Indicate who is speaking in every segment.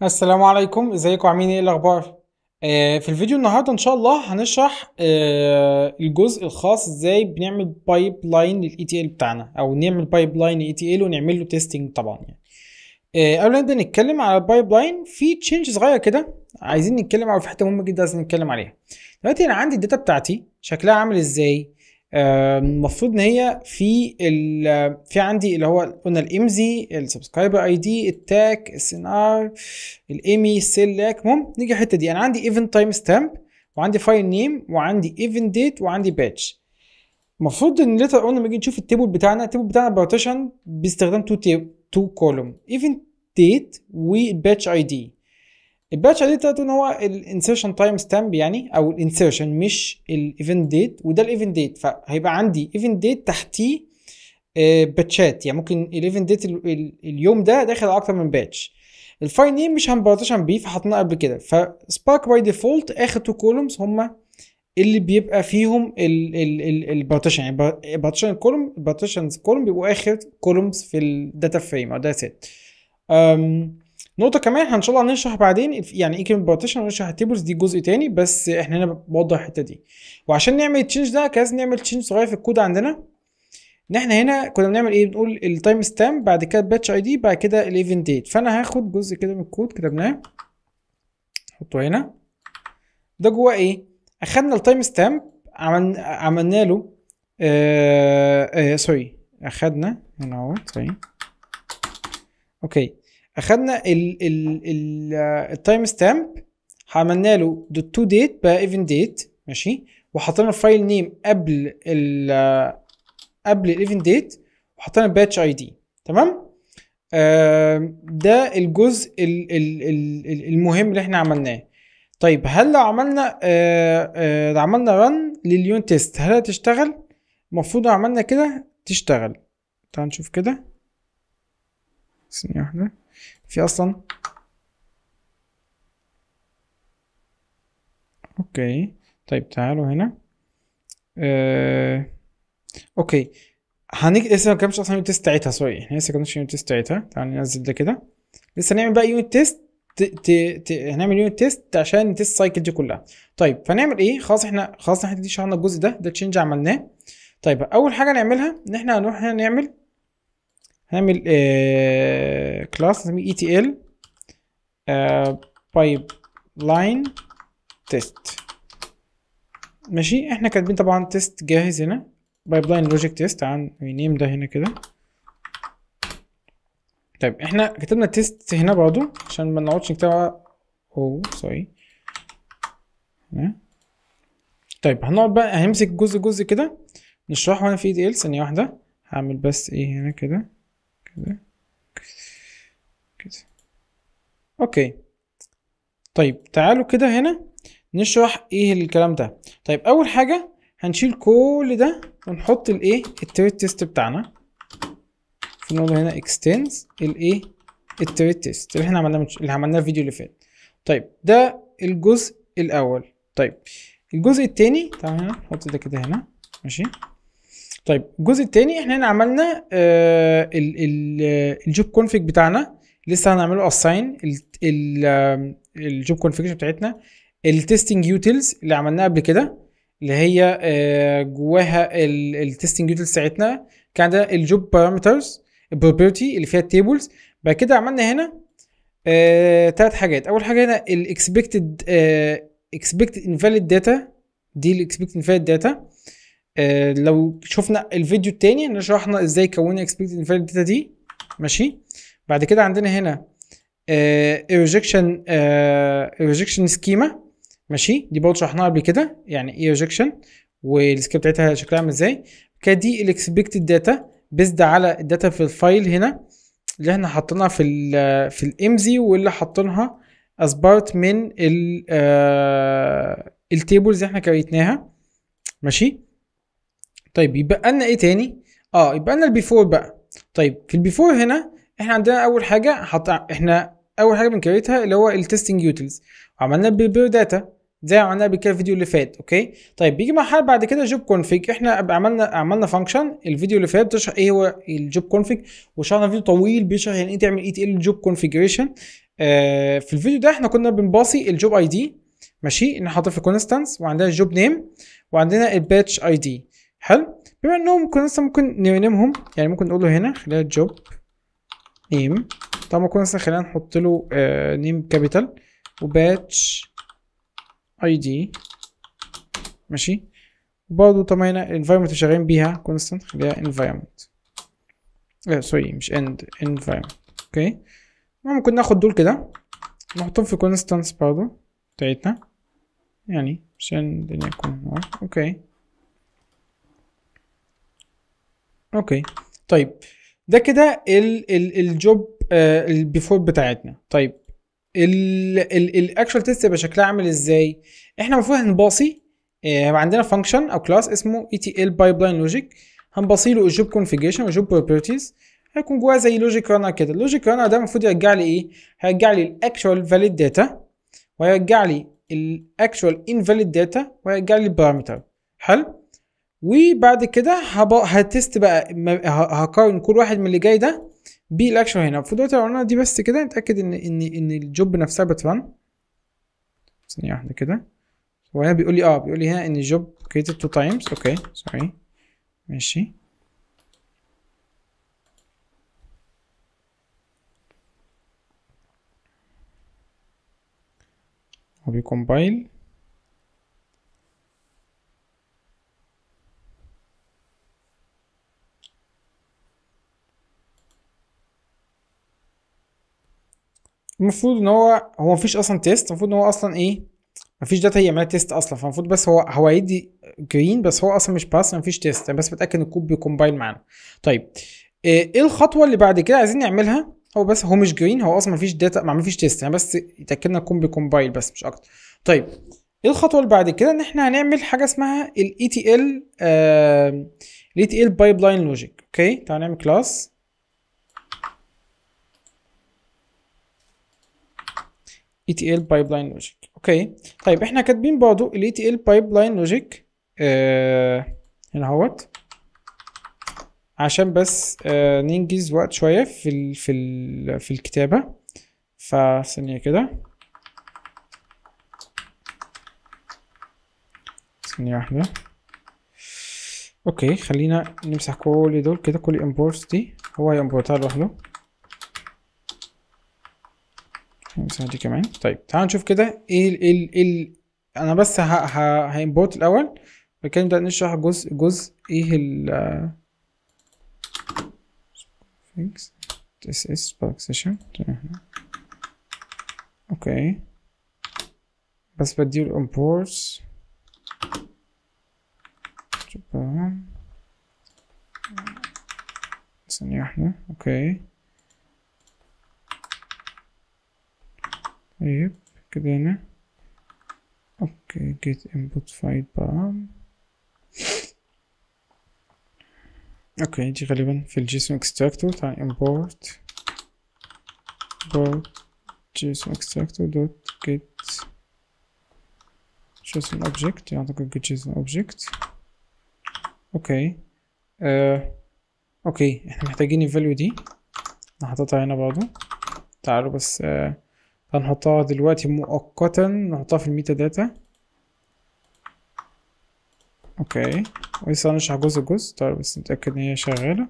Speaker 1: السلام عليكم ازيكم عاملين ايه الاخبار آه في الفيديو النهارده ان شاء الله هنشرح آه الجزء الخاص ازاي بنعمل بايب لاين للاي تي ال بتاعنا او نعمل بايب لاين للاي تي ال ونعمل له تيستنج طبعا يعني آه قبل ما نبدا نتكلم على البايب لاين في تشينج صغير كده عايزين نتكلم على في حته مهمه جدا لازم نتكلم عليها دلوقتي انا عندي الداتا بتاعتي شكلها عامل ازاي المفروض ان هي في ال في عندي اللي هو قلنا الامزي السبسكرايبر اي دي التاك السي ان ار الايمي السيلاك المهم نيجي الحته دي انا عندي ايفنت تايم ستامب وعندي فايل نيم وعندي ايفنت ديت وعندي باتش المفروض ان ليتر قلنا لما نيجي نشوف التيبل بتاعنا التيبل بتاعنا بارتيشن باستخدام تو تو كولوم ايفنت ديت والباتش اي دي الباتش اي دي ان هو الانسيرشن تايم ستامب يعني او الانسيرشن مش الايفنت ديت وده الايفنت ديت فهيبقى عندي ايفنت ديت تحتيه باتشات يعني ممكن الايفنت ديت اليوم ده داخل على اكتر من باتش الفايل نيم مش هنبارتيشن بيه فحطيناه قبل كده فسبارك باي ديفولت اخر تو كولومز هما اللي بيبقى فيهم البارتيشن يعني البارتيشن كولوم البارتيشنز كولوم بيبقوا اخر كولومز في الداتا فريم او داتا سيت نقطه كمان ان شاء الله هنشرح بعدين يعني ايه كلمه بارتيشن ونشرح التيبلز دي جزء تاني بس احنا هنا بوضح الحته دي وعشان نعمل التشينج ده كان لازم نعمل تشينج صغير في الكود عندنا ان احنا هنا كنا بنعمل ايه بنقول التايم ستامب بعد كده الباتش اي دي بعد كده الايفنت ديت فانا هاخد جزء كده من الكود كتبناه نحطه هنا ده جواه ايه اخدنا التايم ستامب عمل عملنا له آه آه سوري اخدنا هنا اهو سوري اوكي اخدنا ال ال ال التايم ستامب عملنا له دوت تو ديت بقى ايفن ديت ماشي وحطينا الفايل نيم قبل ال قبل الايفن ديت وحطينا الباتش اي دي تمام آه ده الجزء ال ال ال المهم اللي احنا عملناه طيب هل لو عملنا آه آه لو عملنا رن لليون تيست هل هتشتغل المفروض لو عملنا كده تشتغل تعال نشوف كده ثانية واحدة في اصلا اوكي طيب تعالوا هنا آه... اوكي هنيجي لسه ما كانش اصلا يونت تيست بتاعتها سوري احنا لسه كناش يونت تيست بتاعتها تعال ننزل ده كده لسه نعمل بقى يونت تيست ت... ت... ت... هنعمل يونت تيست عشان نتست السايكل دي كلها طيب فنعمل ايه خلاص احنا خلاص احنا دي شرحنا الجزء ده ده تشينج عملناه طيب اول حاجه نعملها ان احنا هنروح هنا نعمل هنعمل آه كلاس نسميه اي تي ال بايب لاين تيست ماشي احنا كاتبين طبعا تيست جاهز هنا بايب لاين لوجيك تيست تعال نيم ده هنا كده طيب احنا كتبنا تيست هنا برضو عشان ما نقعدش نكتبها اوه سوري هنا طيب هنقعد بقى هنمسك جزء جزء كده نشرحه هنا في اي دي ال ثانيه واحده هعمل بس ايه هنا كده كده كده اوكي طيب تعالوا كده هنا نشرح ايه الكلام ده طيب اول حاجه هنشيل كل ده ونحط الايه التريت تيست بتاعنا فنقول هنا اكستنز الايه التريت تيست اللي احنا عملناه اللي عملناه الفيديو اللي فات طيب ده الجزء الاول طيب الجزء التاني تعالوا هنا نحط ده كده هنا ماشي طيب الجزء التاني احنا هنا عملنا آه الجوب كونفيج بتاعنا لسه هنعمله اساين الجوب كونفيجريشن بتاعتنا التستنج يوتيلز اللي عملناها قبل كده اللي هي آه جواها التستنج يوتيلز بتاعتنا كان عندنا الجوب بارامترز البروبرتي اللي فيها التيبلز بعد كده عملنا هنا آه تلات حاجات اول حاجه هنا الاكسبكتد اكسبكتد انفاليد داتا دي الاكسبكتد انفاليد داتا آه لو شفنا الفيديو التاني احنا شرحنا ازاي كونا اكسبكتد انفاليد داتا دي ماشي بعد كده عندنا هنا ريجكشن ريجكشن سكيما ماشي دي برضه شرحناها قبل كده يعني ايه ريجكشن والسكيما بتاعتها شكلها عامل ازاي كده دي الاكسبكتد داتا بيزد على الداتا في الفايل هنا اللي احنا حاطينها في ال في الامزي واللي حاطينها از بارت من ال التيبلز اللي احنا كريتناها ماشي طيب يبقى لنا ايه تاني اه يبقى لنا البيفور بقى طيب في البيفور هنا احنا عندنا اول حاجه حط احنا اول حاجه بنكريتها اللي هو التستنج يوتيلز وعملنا بريبير داتا زي ما عملنا قبل كده الفيديو اللي فات اوكي طيب بيجي مرحله بعد كده جوب كونفيج احنا عملنا عملنا فانكشن الفيديو اللي فات بتشرح ايه هو الجوب كونفيج وشرحنا فيديو طويل بيشرح يعني ايه تعمل اي تي ال جوب كونفيجريشن آه في الفيديو ده احنا كنا بنباصي الجوب اي دي ماشي ان حاطط في كونستانس وعندنا الجوب نيم وعندنا الباتش اي دي حلو بما انهم كونستانس ممكن ننمهم يعني ممكن نقول له هنا خليها جوب نيم طبعا كونستانس خلينا نحط له آه نيم كابيتال وباتش اي دي ماشي وبرضه طبعا هنا الانفايرمنت اللي شغالين بيها كونستانت خليها انفايرمنت اه سوري مش اند انفايرمنت اوكي ممكن ناخد دول كده نحطهم في كونستانس برضه بتاعتنا يعني عشان الدنيا تكون اوكي اوكي طيب ده كده ال ال الجوب آه البيفور بتاعتنا طيب الاكشوال تيست يبقى شكلها عامل ازاي احنا المفروض هنباصي هيبقى عندنا فانكشن او كلاس اسمه اي تي ال بايبلاين لوجيك هنبصي له الجوب كونفيجريشن والجوب بروبرتيز هيكون جواه زي لوجيك رانر كده اللوجيك رانر ده المفروض يرجع لي ايه هيرجع لي الاكشوال فاليد داتا ويرجع لي الاكشوال انفاليد داتا ويرجع لي البارامتر حلو وبعد كده هتست بقى هقارن كل واحد من اللي جاي ده بالاكشوال هنا المفروض دلوقتي لو عملنا دي بس كده نتاكد ان ان ان الجوب نفسها بترن ثانيه واحده كده هو هنا بيقول لي اه بيقول لي هنا ان الجوب created two times اوكي سوري ماشي هو بيكمبايل المفروض ان هو هو مفيش اصلا تيست المفروض ان هو اصلا ايه مفيش داتا يعملها تيست اصلا فالمفروض بس هو هو هيدي جرين بس هو اصلا مش باس مفيش تيست انا بس بتاكد ان الكود بيكمبايل معانا طيب ايه الخطوه اللي بعد كده عايزين نعملها هو بس هو مش جرين هو اصلا مفيش داتا ما مفيش تيست يعني بس يتاكدنا الكود بيكمبايل بس مش اكتر طيب ايه الخطوه اللي بعد كده ان احنا هنعمل حاجه اسمها الاي تي ال الاي تي ال بايب لاين لوجيك اوكي تعال نعمل كلاس ETL pipeline logic اوكي طيب احنا كاتبين برضو ال ETL pipeline logic آه هنا اهوت عشان بس آه ننجز وقت شوية في ال في ال في الكتابة فثانية كده ثانية واحدة اوكي خلينا نمسح كل دول كده كل imports دي هو هيمبورتها لوحده نمسح دي كمان طيب تعال نشوف كده ايه ال ال ال انا بس ه ه هيمبورت الاول بعد كده نبدا نشرح جزء جزء ايه ال فيكس this is spark session اوكي بس بديله imports ثانية واحدة اوكي طيب كده هنا اوكي get input file بقى اوكي دي غالبا في الجيسون اكستراكتور تعال import import json extractor dot get json object اعتقد get json object اوكي آه. اوكي احنا محتاجين الفاليو دي انا حاططها هنا برضو تعالوا بس آه. هنحطها دلوقتي مؤقتا نحطها في الميتا داتا اوكي ولسه هنشرح جزء جزء طيب بس نتأكد ان هي شغالة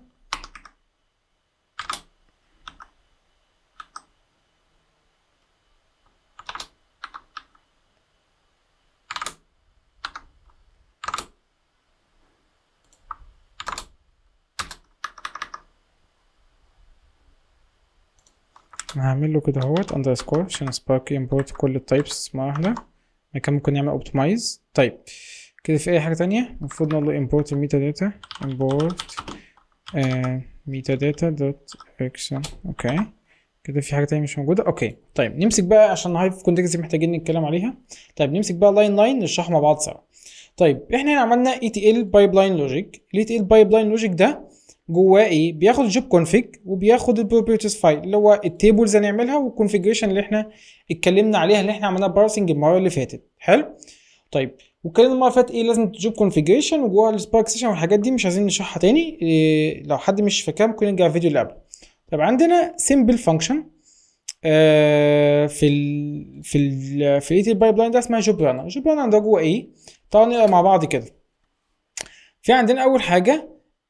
Speaker 1: هعمل له كده اهوت اندرسكور عشان سبارك امبورت كل التايبس مرة واحدة كان ممكن يعمل اوبتمايز طيب كده في اي حاجة تانية المفروض نقول له import الميتا داتا import ميتا داتا دوت اكشن اوكي كده في حاجة تانية مش موجودة اوكي طيب نمسك بقى عشان هايف كونتكست محتاجين نتكلم عليها طيب نمسك بقى لاين لاين نشرح مع بعض سوا طيب احنا هنا عملنا اي تي ال بايبلاين لوجيك الاي تي ال بايبلاين لوجيك ده جواه ايه بياخد الجوب كونفيج وبياخد البروبرتيز فايل اللي هو التيبلز هنعملها والكونفيجريشن اللي احنا اتكلمنا عليها اللي احنا عملناها بارسنج المره اللي فاتت حلو طيب واتكلمنا المره اللي فاتت ايه لازم تجوب كونفيجريشن وجوه السبارك سيشن والحاجات دي مش عايزين نشرحها تاني إيه لو حد مش فاكرها ممكن نرجع الفيديو اللي قبله طب عندنا سيمبل فانكشن آه في ال في ال في الاي تي بايب لاين ده اسمها جوب رانر جوب رانر ده جوه ايه تعالوا نقرا مع بعض كده في عندنا اول حاجه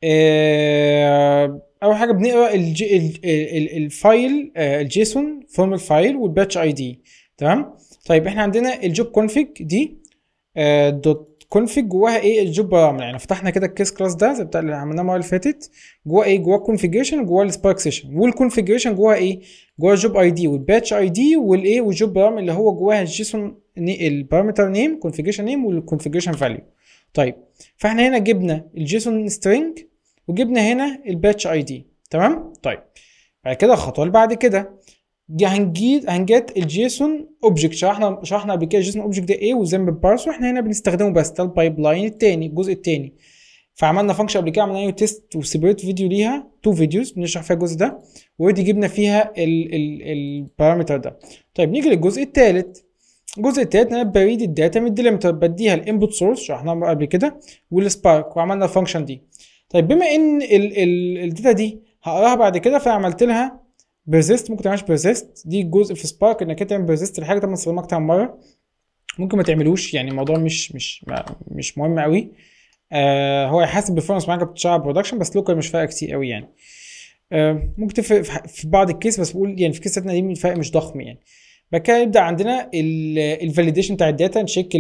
Speaker 1: آه اول حاجه بنقرا الجي ال ال الفايل آه الجيسون فورمال فايل والباتش اي دي تمام طيب احنا عندنا الجوب كونفيج دي آه دوت كونفيج جواها ايه الجوب بارامتر يعني فتحنا كده الكيس كلاس ده زي بتاع اللي عملناه المره اللي فاتت جواه ايه جواه كونفيجريشن جواه السبارك سيشن والكونفيجريشن جواها ايه جواه الجوب اي دي والباتش اي دي والايه والجوب بارامتر اللي هو جواها الجيسون البارامتر نيم كونفيجريشن نيم والكونفيجريشن فاليو طيب فاحنا هنا جبنا الجيسون سترينج وجبنا هنا الباتش اي دي تمام طيب بعد كده الخطوه اللي بعد كده هنجيب هنجيت الجيسون اوبجكت شرحنا شرحنا قبل كده الجيسون اوبجكت ده ايه وازاي بنبارسه احنا هنا بنستخدمه بس ده البايب لاين التاني الجزء التاني فعملنا فانكشن قبل كده عملنا تيست وسيبريت فيديو ليها تو فيديوز بنشرح فيها الجزء ده ودي جبنا فيها البارامتر ده طيب نيجي للجزء التالت الجزء التالت انا بريد الداتا من الديليمتر بديها الانبوت سورس شرحناها قبل كده والسبارك وعملنا الفانكشن دي طيب بما ان الداتا دي هقراها بعد كده فعملت لها بيرزيست ممكن تعملش بيرزيست دي جزء في سبارك انك تعمل بيرزيست لحاجه طبعا استخدمها اكتر من مره ممكن ما تعملوش يعني الموضوع مش مش مش مهم قوي آه هو هيحسب البرفورمانس معاك بتشتغل برودكشن بس لوكال مش فارقه كتير قوي يعني آه ممكن تفرق في بعض الكيس بس بقول يعني في كيساتنا دي الفرق مش ضخم يعني بعد كده يبدا عندنا الفاليديشن بتاع الداتا نشيك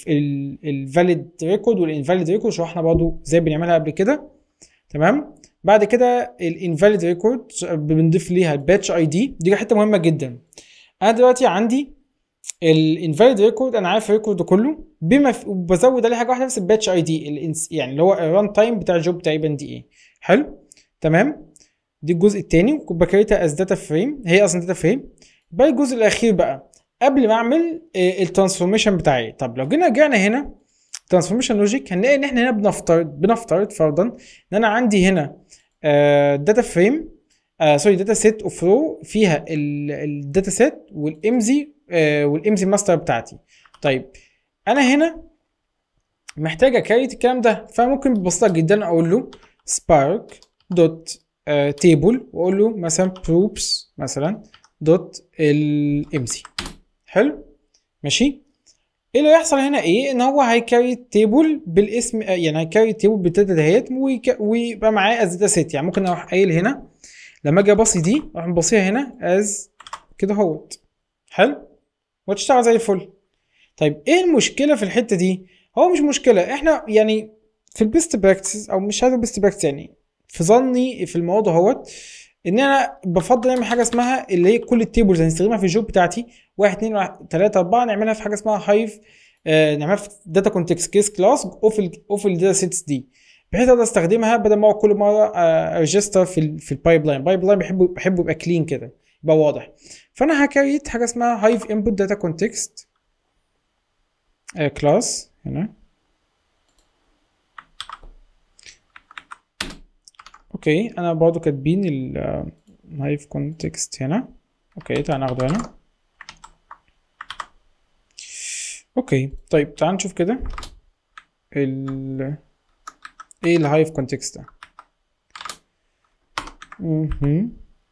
Speaker 1: الفاليد ريكورد والانفاليد ريكورد شرحنا برضه ازاي بنعملها قبل كده تمام بعد كده الانفاليد ريكورد بنضيف ليها الباتش اي دي دي حته مهمه جدا انا دلوقتي عندي الانفاليد ريكورد انا عارف الريكورد كله بما بزود عليه حاجه واحده بس الباتش اي دي يعني اللي هو الران تايم بتاع الجوب تقريبا دي ايه حلو تمام دي الجزء الثاني بكريتها از داتا فريم هي اصلا داتا فريم بقى الجزء الاخير بقى قبل ما اعمل الترانسفورميشن بتاعي طب لو جينا رجعنا هنا ترانسفورميشن لوجيك هنلاقي ان احنا هنا بنفترض بنفترض فرضا ان انا عندي هنا داتا فريم سوري داتا سيت اوف رو فيها الداتا سيت والامزي والامزي ماستر بتاعتي طيب انا هنا محتاج اكريت الكلام ده فممكن ببساطه جدا اقول له سبارك دوت تيبل واقول له مثلا بروبس مثلا دوت الامزي حلو ماشي ايه اللي هيحصل هنا ايه ان هو هيكاري تيبل بالاسم يعني هيكاري تيبل بالداتا دهيت ويبقى معاه از داتا سيت يعني ممكن اروح قايل هنا لما اجي ابصي دي اروح مبصيها هنا از كده اهوت حلو وتشتغل زي الفل طيب ايه المشكله في الحته دي هو مش مشكله احنا يعني في البيست براكتس او مش هذا البيست براكتس يعني في ظني في الموضوع اهوت ان انا بفضل اعمل حاجه اسمها اللي هي كل التيبلز هنستخدمها في الجوب بتاعتي 1 2 3 4 نعملها في حاجه اسمها هايف آه نعملها في داتا كونتكست كيس كلاس اوف ال اوف الداتا سيتس دي بحيث اقدر استخدمها بدل ما كل مره ارجستر في ال في البايب لاين البايب لاين بحبه بحبه يبقى كلين كده يبقى واضح فانا هكريت حاجه اسمها هايف انبوت داتا كونتكست كلاس هنا اوكي انا برضو كاتبين الهايف كونتكست هنا اوكي تعال ناخده هنا اوكي طيب تعال نشوف كده ال ايه الهايف كونتكست ده مهم.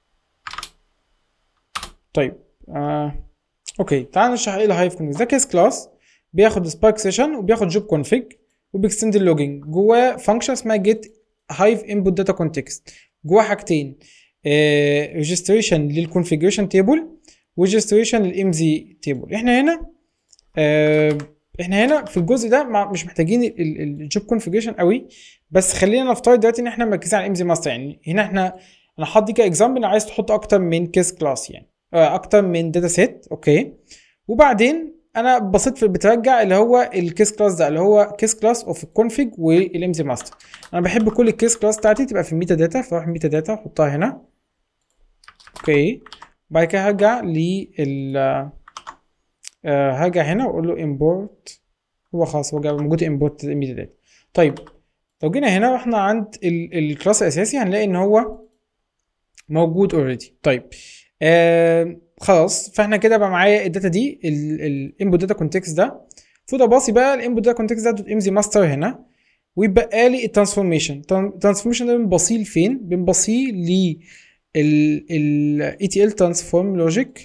Speaker 1: طيب آه. اوكي تعال نشرح ايه الهايف كونتكست ده كيس كلاس بياخد سبارك سيشن وبياخد جوب كونفيج وبيكستند اللوجينج جواه فانكشن اسمها جيت هايف انبوت داتا كونتكست جواه حاجتين ريجستريشن للكونفيجريشن تيبل وريجستريشن للام تيبل احنا هنا آه احنا هنا في الجزء ده مش محتاجين الجوب كونفيجريشن قوي بس خلينا نفترض دلوقتي ان احنا مركزين على الام ماستر يعني هنا احنا انا حاطط دي كاكزامبل عايز تحط اكتر من كيس كلاس يعني آه اكتر من داتا سيت اوكي وبعدين انا بصيت في بترجع اللي هو الكيس كلاس ده اللي هو كيس كلاس اوف الكونفيج والامزي ماستر انا بحب كل الكيس كلاس بتاعتي تبقى في الميتا داتا فاروح ميتا داتا احطها هنا اوكي بعد كده هرجع لل آه هرجع هنا واقول له امبورت هو خلاص هو موجود امبورت ميتا داتا طيب لو جينا هنا واحنا عند الكلاس الاساسي هنلاقي ان هو موجود اوريدي طيب آه خلاص فاحنا كده بقى معايا الداتا دي الانبوت داتا كونتكست ده المفروض اباصي بقى الانبوت داتا كونتكست ده دوت امزي ماستر هنا ويبقى لي الترانسفورميشن الترانسفورميشن ده بنبصيه لفين بنبصيه ل ال ال ETL transform logic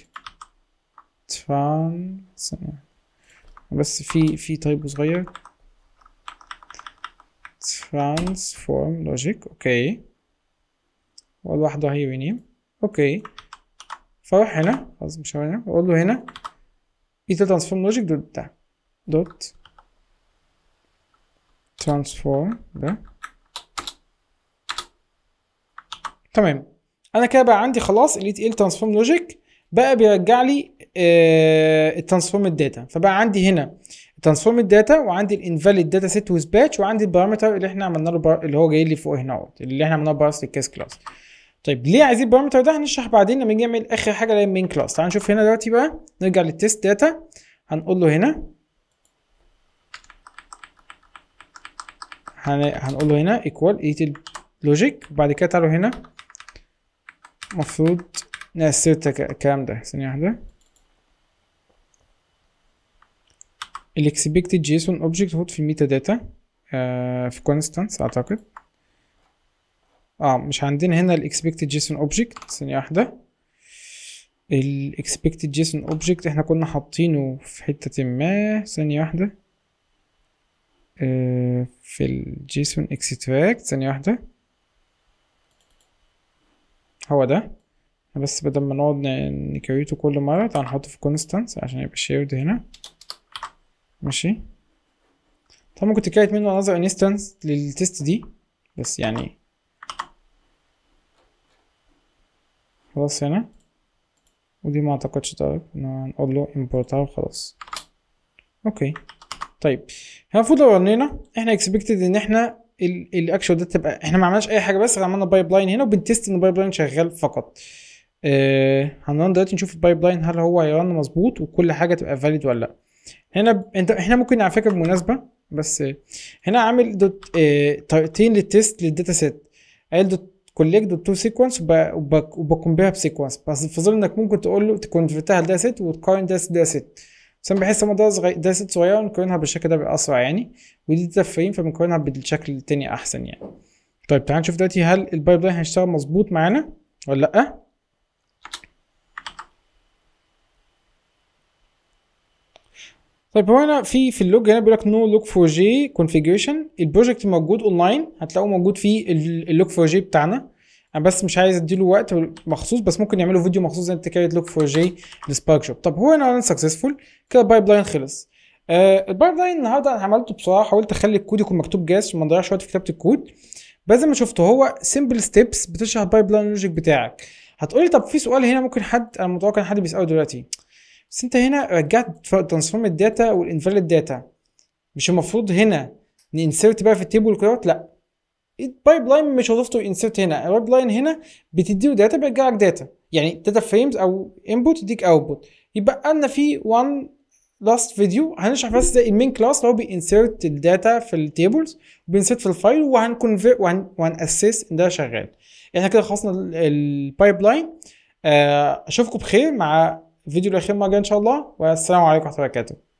Speaker 1: trans بس في في تايب صغير transform logic اوكي والواحدة هي رينيم اوكي فاروح هنا خلاص مش هنا واقول له هنا ETL transform logic دوت بتاع دوت transform ده تمام انا كده بقى عندي خلاص ال ETL transform logic بقى بيرجع لي آه الترانسفورم الداتا فبقى عندي هنا الترانسفورم الداتا وعندي الانفاليد داتا سيت ويز باتش وعندي البارامتر اللي احنا عملنا له بار... اللي هو جاي لي فوق هنا اهوت اللي احنا عملناه بارس للكيس كلاس طيب ليه عايزين البارامتر ده هنشرح بعدين لما نيجي نعمل اخر حاجه اللي هي المين كلاس تعال نشوف هنا دلوقتي بقى نرجع للتيست داتا هنقول له هنا هن... هنقول له هنا equal eat لوجيك وبعد كده تعالوا هنا المفروض نأسرت الكلام ده ثانية واحدة الاكسبكتد جيسون اوبجكت هوت في الميتا داتا آه في كونستانس اعتقد اه مش عندنا هنا الاكسبكتد جيسون اوبجكت ثانية واحدة الاكسبكتد جيسون اوبجكت احنا كنا حاطينه في حتة ما ثانية واحدة آه في الجيسون اكستراكت ثانية واحدة هو ده بس بدل ما نقعد نكريته كل مرة تعال نحطه في كونستانس عشان يبقى شيرد هنا ماشي طبعا ممكن تكريت منه انذر انستنس للتست دي بس يعني خلاص هنا ودي ما اعتقدش طيب نقول له امبورتها وخلاص اوكي طيب هنا المفروض لو رنينا احنا اكسبكتد ان احنا الاكشوال ده تبقى احنا ما عملناش اي حاجه بس عملنا بايب لاين هنا وبنتست ان البايب لاين شغال فقط آه هنرن دلوقتي نشوف البايب لاين هل هو هيرن مظبوط وكل حاجه تبقى فاليد ولا لا هنا ب... انت احنا ممكن على فكره بالمناسبه بس هنا عامل دوت اه... طريقتين للتيست للداتا سيت قال دوت كوليكت دوت تو سيكونس وبكمبيرها بسيكونس بس في ظل انك ممكن تقول له تكونفرتها لداتا سيت وتقارن داتا سيت داتا سيت بس انا بحس لما داتا سيت صغيره نقارنها بالشكل ده بيبقى اسرع يعني ودي داتا فريم فبنقارنها بالشكل التاني احسن يعني طيب تعال نشوف دلوقتي هل البايب لاين هيشتغل مظبوط معانا ولا لا طيب هو انا في في اللوج هنا بيقول لك نو لوج فور جي كونفيجريشن البروجكت موجود اونلاين هتلاقوه موجود في اللوج فور جي بتاعنا انا بس مش عايز اديله وقت مخصوص بس ممكن يعملوا فيديو مخصوص زي تكريت لوج فور جي لسبارك شوب طب هو انا سكسسفول كده البايب لاين خلص آه البايب لاين النهارده انا عملته بصراحه حاولت اخلي الكود يكون مكتوب جاهز عشان ما نضيعش وقت في كتابه الكود بس زي ما شفته هو سمبل ستيبس بتشرح البايب لاين لوجيك بتاعك هتقولي طب في سؤال هنا ممكن حد انا متوقع ان حد بيساله دلوقتي بس انت هنا رجعت ترانسفورم الداتا والانفاليد داتا مش المفروض هنا ننسرت بقى في التيبل كده لا البايب لاين مش وظيفته انسرت هنا البايب لاين هنا بتديله داتا بيرجع لك داتا يعني داتا فريمز او انبوت يديك اوتبوت يبقى لنا في وان لاست فيديو هنشرح بس زي المين كلاس اللي هو بينسرت الداتا في التيبلز وبينسرت في الفايل وهنكونفيرت وهن وهناسس ان ده شغال احنا كده خلصنا البايب لاين اشوفكم بخير مع فيديو الاخير مره ان شاء الله والسلام عليكم ورحمه الله وبركاته